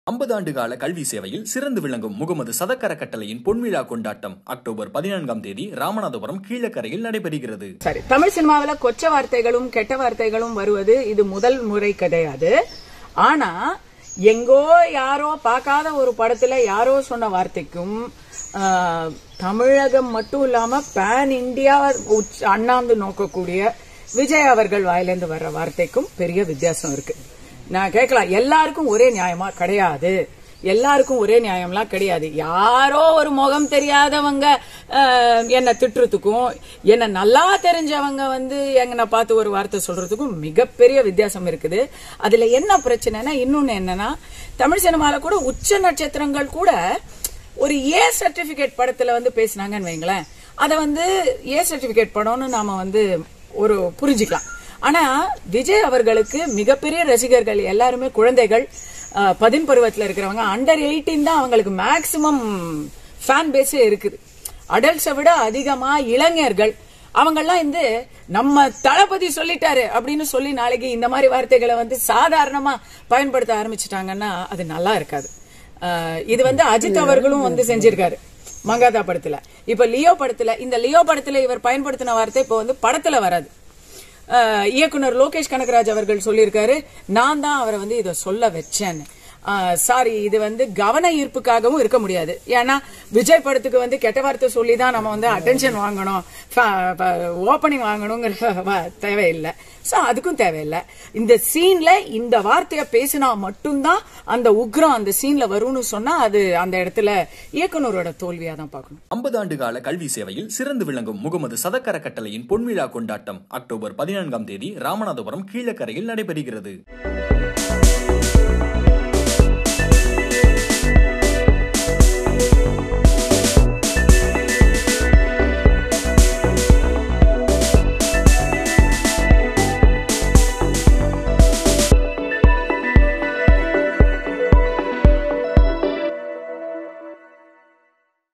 ஐம்பது ஆண்டு கால கல்வி சேவையில் சிறந்து விளங்கும் முகமது சதக்கர கட்டளையின் பொன்விழா கொண்டாட்டம் அக்டோபர் பதினான்காம் தேதி ராமநாதபுரம் கீழக்கரையில் நடைபெறுகிறது சரி தமிழ் சினிமாவில கொச்ச வார்த்தைகளும் கெட்ட வார்த்தைகளும் வருவது இது முதல் முறை கிடையாது ஆனா எங்கோ யாரோ பார்க்காத ஒரு படத்துல யாரோ சொன்ன வார்த்தைக்கும் ஆஹ், தமிழகம் மட்டும் இல்லாம பேன் இந்தியா உச்- அண்ணாந்து நோக்கக்கூடிய விஜய் அவர்கள் வாயிலிருந்து வர்ற வார்த்தைக்கும் பெரிய வித்தியாசம் இருக்கு நான் கேட்கலாம் எல்லாருக்கும் ஒரே நியாயமா கிடையாது எல்லாருக்கும் ஒரே நியாயம்லாம் கிடையாது யாரோ ஒரு முகம் தெரியாதவங்க அஹ், என்னை திட்டுறதுக்கும் என்ன நல்லா தெரிஞ்சவங்க வந்து எங்கனை பார்த்து ஒரு வார்த்தை சொல்றதுக்கும் மிகப்பெரிய வித்தியாசம் இருக்குது அதுல என்ன பிரச்சனைனா இன்னொன்னு என்னன்னா தமிழ் சினிமால கூட உச்ச நட்சத்திரங்கள் கூட ஒரு ஏ சர்டிபிகேட் படத்துல வந்து பேசினாங்கன்னு வைங்களேன் அதை வந்து ஏ சர்டிபிகேட் படம்னு நாம வந்து ஒரு புரிஞ்சுக்கலாம் ஆனா விஜய் அவர்களுக்கு மிகப்பெரிய ரசிகர்கள் எல்லாருமே குழந்தைகள் அஹ், பதின் பருவத்துல இருக்கிறவங்க அண்டர் எயிட்டீன் தான் அவங்களுக்கு மேக்சிமம் ஃபேன் பேஸே இருக்குது அடல்ட்ஸை விட அதிகமா இளைஞர்கள் அவங்கெல்லாம் வந்து நம்ம தளபதி சொல்லிட்டாரு அப்படின்னு சொல்லி நாளைக்கு இந்த மாதிரி வார்த்தைகளை வந்து சாதாரணமா பயன்படுத்த ஆரம்பிச்சிட்டாங்கன்னா அது நல்லா இருக்காது அஹ், இது வந்து அஜித் அவர்களும் வந்து செஞ்சிருக்காரு மங்காதா படத்துல இப்ப லியோ படத்துல இந்த லியோ படத்துல இவர் பயன்படுத்தின வார்த்தை இப்ப வந்து படத்துல வராது அஹ், இயக்குனர் லோகேஷ் கனகராஜ் அவர்கள் சொல்லியிருக்காரு நான் தான் அவரை வந்து இதை சொல்ல வச்சேன்னு சாரி இது வந்து கவன ஈர்ப்புக்காகவும் இருக்க முடியாது ஏன்னா விஜய் படத்துக்கு வந்து கெட்ட வார்த்தை சொல்லி தான் நம்ம வந்து அட்டென்ஷன் வாங்கணும் ஓப்பனிங் வாங்கணுங்கிற வ- தேவையில்லை ஸோ அதுக்கும் தேவையில்லை இந்த சீன்ல இந்த வார்த்தையை பேசினா மட்டும்தான் அந்த உக்ரம் அந்த சீன்ல வரும்னு சொன்னா அது அந்த இடத்துல இயக்குனரோட தோல்வியா தான் பார்க்கணும் ஐம்பது ஆண்டு கால கல்வி சேவையில் சிறந்து விளங்கும் முகமது சதக்கர கட்டளையின் பொன்விழா கொண்டாட்டம் அக்டோபர் பதினான்காம் தேதி ராமநாதபுரம் கீழக்கரையில் நடைபெறுகிறது